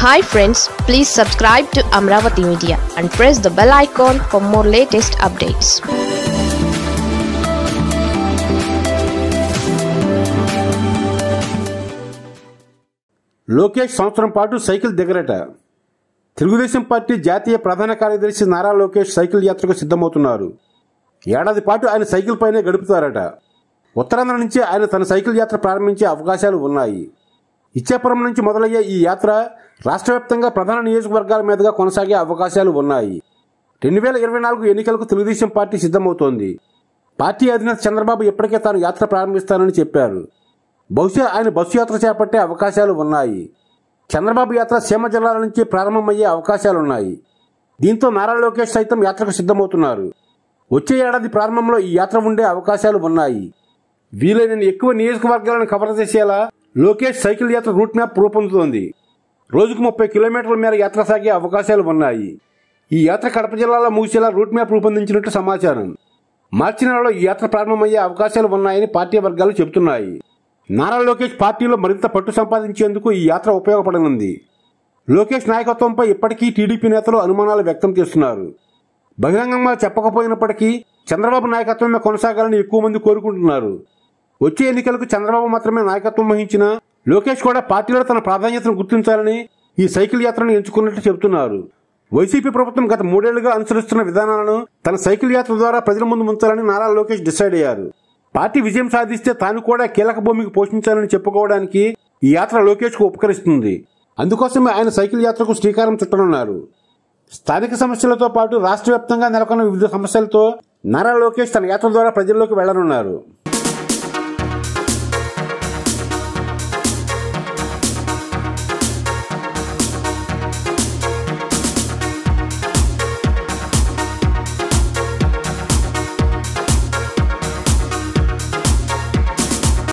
hi friends please subscribe to Amaravati media and press the bell icon for more latest updates Lokesh సంవత్సరం పాటు cycle దిగరట Telugu Desam party జాతీయ ప్రధాన కార్యదర్శి Nara Lokesh cycle యాత్రకు సిద్ధమవుతున్నారు ఏడాది పాటు ఆయన సైకిల్ పైనే గడుపుతారట ఉత్తరాంధ్ర నుంచి ఆయన తన సైకిల్ యాత్ర ప్రారంభించే అవకాశాలు ఉన్నాయి ఇచ్చాపురం నుంచి మొదలయ్యే ఈ యాత్ర రాష్ట్ర వ్యాప్తంగా ప్రధాన నియోజకవర్గాల మీదుగా కొనసాగే అవకాశాలు ఉన్నాయి రెండు వేల ఇరవై నాలుగు ఎన్నికలకు తెలుగుదేశం పార్టీ సిద్ధమవుతోంది పార్టీ అధినేత చంద్రబాబు ఇప్పటికే తాను యాత్ర ప్రారంభిస్తానని చెప్పారు బహుశా ఆయన బస్సు యాత్ర చేపట్టే అవకాశాలు ఉన్నాయి చంద్రబాబు యాత్ర సీమ జిల్లాల నుంచి ప్రారంభమయ్యే అవకాశాలున్నాయి దీంతో నారా లోకేష్ సైతం యాత్రకు సిద్ధమవుతున్నారు వచ్చే ఏడాది ప్రారంభంలో ఈ యాత్ర ఉండే అవకాశాలు ఉన్నాయి వీలైనన్ని ఎక్కువ నియోజకవర్గాలను కవర్ చేసేలా లోకేష్ సైకిల్ యాత్ర రూట్ మ్యాప్ రూపొందుతోంది రోజుకు ముప్పై కిలోమీటర్ల మేర యాత్ర సాగే అవకాశాలు ఉన్నాయి ఈ యాత్ర కడప జిల్లాలో ముగిసేలా రూట్ మ్యాప్ రూపొందించినట్టు సమాచారం మార్చి నెలలో ఈ యాత్ర ప్రారంభమయ్యే అవకాశాలు ఉన్నాయని పార్టీ వర్గాలు చెబుతున్నాయి నారా లోకేష్ పార్టీలో మరింత పట్టు సంపాదించేందుకు ఈ యాత్ర ఉపయోగపడనుంది లోకేష్ నాయకత్వంపై ఇప్పటికీ టీడీపీ నేతలు అనుమానాలు వ్యక్తం చేస్తున్నారు బహిరంగంగా చెప్పకపోయినప్పటికీ చంద్రబాబు నాయకత్వమే కొనసాగాలని ఎక్కువ మంది కోరుకుంటున్నారు వచ్చే ఎన్నికలకు చంద్రబాబు మాత్రమే నాయకత్వం వహించిన లోకేష్ కూడా పార్టీలో తన ప్రాధాన్యతను గుర్తించాలని ఈ సైకిల్ యాత్రను ఎంచుకున్నట్లు చెబుతున్నారు వైసీపీ ప్రభుత్వం గత మూడేళ్లుగా అనుసరిస్తున్న విధానాలను తన సైకిల్ యాత్ర ద్వారా ప్రజల ముందు ఉంచాలని నారా లోకేష్ డిసైడ్ అయ్యారు పార్టీ విజయం సాధిస్తే తాను కూడా కీలక భూమికి పోషించాలని చెప్పుకోవడానికి ఈ యాత్ర లోకేష్ కు ఉపకరిస్తుంది అందుకోసమే ఆయన సైకిల్ యాత్రకు శ్రీకారం చుట్టనున్నారు స్థానిక సమస్యలతో పాటు రాష్ట్ర వ్యాప్తంగా నెలకొన్న వివిధ సమస్యలతో నారా లోకేష్ తన యాత్ర ద్వారా ప్రజల్లోకి వెళ్లనున్నారు